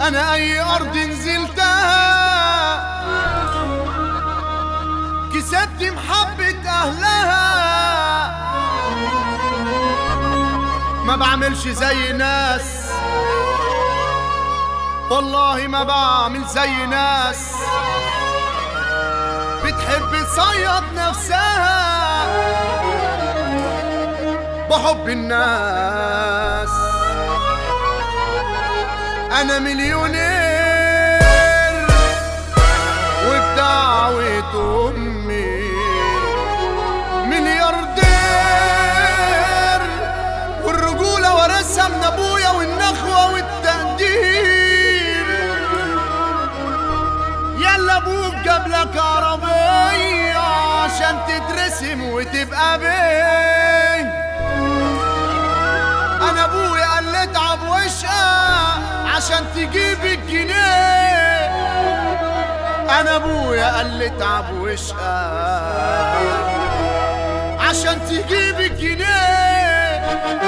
انا اي ارض نزلتها كسبت محبة اهلها ما بعملش زي ناس والله ما بعمل زي ناس بتحب تصيد نفسها بحب الناس انا مليونير وبدعوة امي ملياردير والرجولة ورثها من ابويا والنخوة والتقدير يلا ابوك جاب لك عربية عشان تترسم وتبقى بيه انا ابويا قال لي اتعب واشقى عشان تجيب الجنيه انا ابويا قال لي اتعب واشقى عشان تجيب الجنيه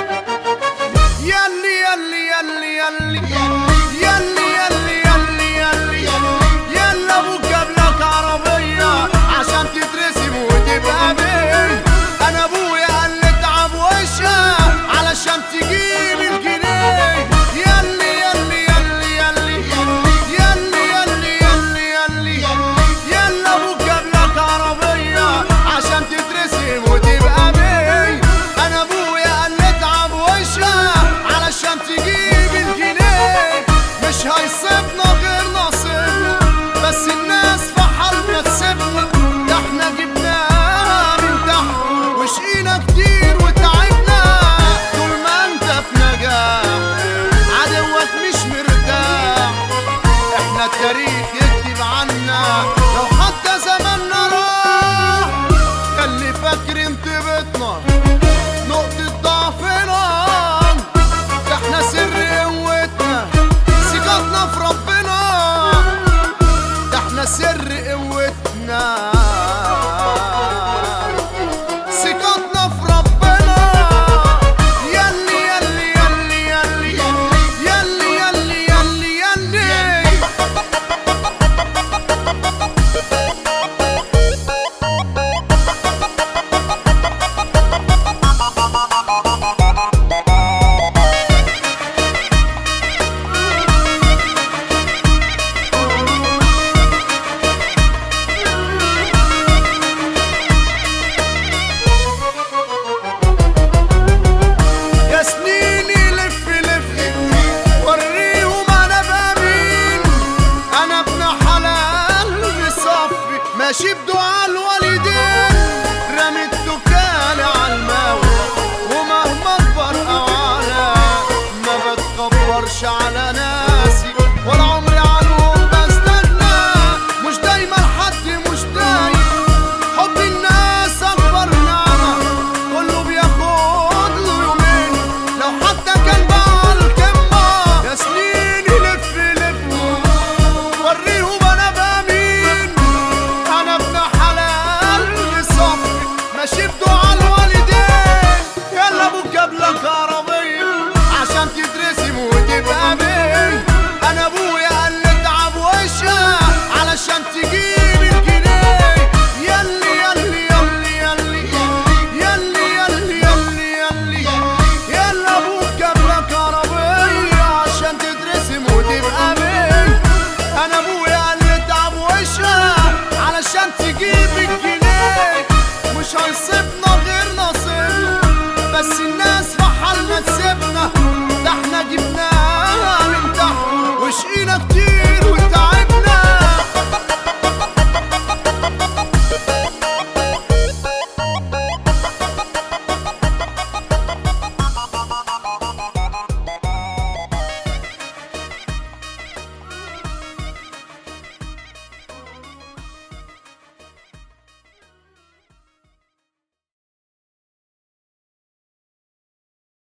يلي يلي يلي يلي يلي يلي يلي يلي يلا ابوك جاب لك عربية عشان تترسم وتبقى بيه انا ابويا قال لي اتعب واشقى علشان تجيب الجنيه يلي يلي يلي يلي يلي يلي يلي يلي يلا ابوك جاب لك عربية عشان تترسم وتبقى بيه انا ابويا قال لي اتعب واشقى علشان تجيب الجنيه مش هيصيبنا غير نصيبنا بس الناس في حالنا تسيبنا ده احنا جبناها من تحت وشقينا كتير وتعبنا طول ما انت في نجاح عدوك مش مرتاح احنا التاريخ يكتب عنا لو حتى زماننا راح خلي فاكر انتبتنا نقطة ضعفنا ده احنا سر قوتنا ثقتنا في ربنا ده احنا سر قوتنا ثقتنا في ربنا يلي يلي يلي يلي يلي يلي يلي يلي يا سنيني لف لف وريهم انا بمين انا ابن حلال مصفي ماشي بدعاء الوالدين رميت توكالي على المولى ومهما اكبر او على ما بتكبرش على ناسي ولا عمري عنهم بستنى مش دايما حد مش دايم حب الناس اكبر نعمه كله بياخد له يومين لو حتى كان بقى الكمه يا سنيني لف لف وريهم انا بمين انا ابن حلال مصفي ماشي بدعاء الوالدين يلا ابوك جاب لك عربيه عشان تترسم وتبقى بيه انا ابويا قال لي اتعب واشقى علشان تجيب الجنيه يلي يلي يلي يلي يلي يلي يلي يلي يلا ابوك جاب لك عربيه عشان تترسم وتبقى بيه انا ابويا قال لي اتعب واشقى علشان تجيب الجنيه مش هيصيبنا غير نصيبنا بس الناس في حالنا تسيبنا ده احنا جبناها